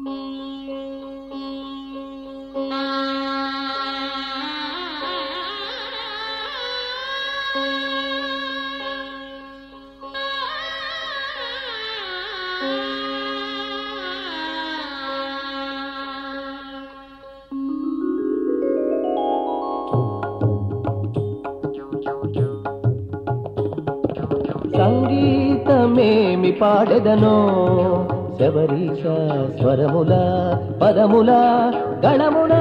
సంగీతమేమి పాడెదనో శబరీష స్వరముల పదముల గణమున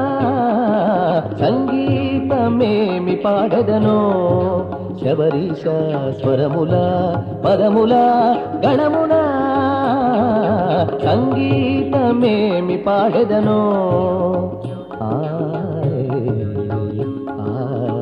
సంగీతమేమి పాడెదనో శబరీష స్వరముల పదముల గణమున సంగీతమేమి పాడెదనో ఆయ్, ఆయ్.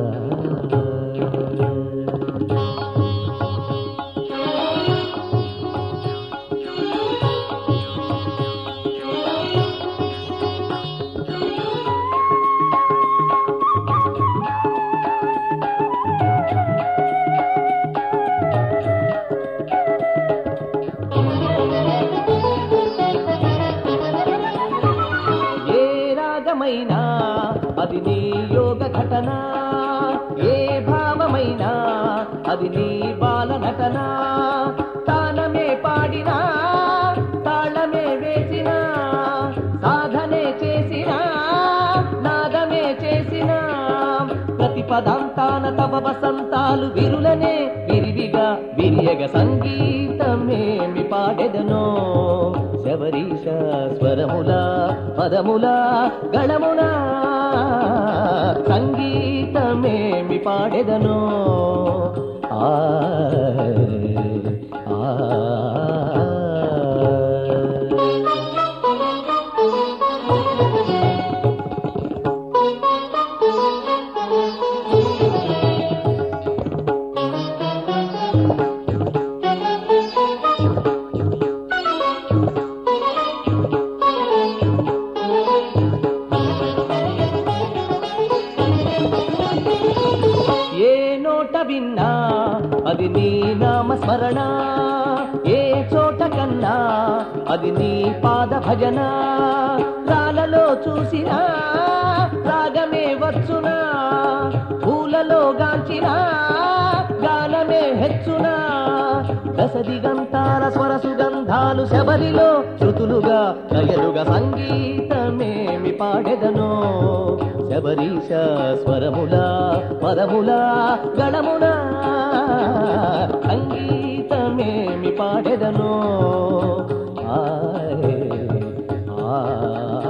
ఏ రాగమైనా అది నీ యోగ ఘటన ఏ భావమైనా అది నీ బాల నటన తానమే పాడినా తాళమే వేసినా సాధనే చేసినా నాదమే చేసినా ప్రతి పదాంతాన తవ వసంతాలు విరులనే విరివిగా విరియగ సంగీతమేమి పాడెదనో శబరీష స్వరముల పదముల గణమున సంగీతమేమి పాడెదనో ఆయ్, ఆయ్. ఏ నోట విన్నా అది నీ నామస్మరణ ఏ చోట కన్నా అది నీ పాద భజన రాలలో చూసినా రాగమే వచ్చునా పూలలో గాంచినా గానమే హెచ్చునా దశదిగంతాల స్వర సుగంధాలు శబరిలో శృతులుగా నయలుగా సంగీతమేమి పాడెదనో శబరీష స్వరముల పదముల గణమున సంగీతమేమి పాడెదనో ఆయ్, ఆయ్.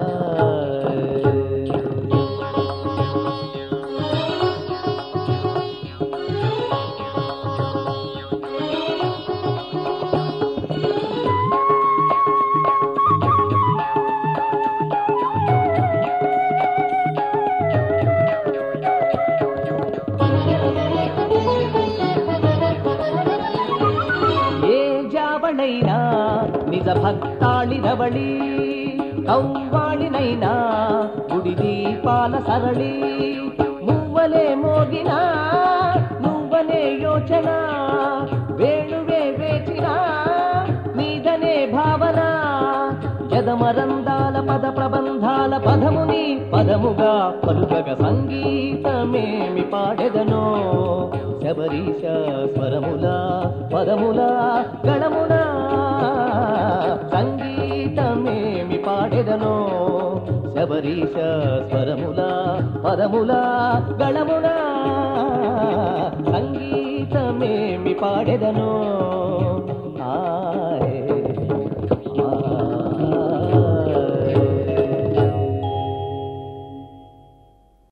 ఏ జావళైనా నిజ భక్తాళిరవళి కౌవాళినైనా గుడి దీపాల సరళి నువ్వలే మోగినా నువ్వనే యోచన వేణువే వేచినా నీదనే భావన యదమరందాల పద ప్రబంధాల పదముని పదముగా పలుకగ సంగీతమేమి పాడెదనో శబరీష స్వరముల పదముల గణమున సంగీతమేమి పాడెదనో శబరీష స్వరముల పదముల గణమున సంగీతమేమి పాడెదనో ఆ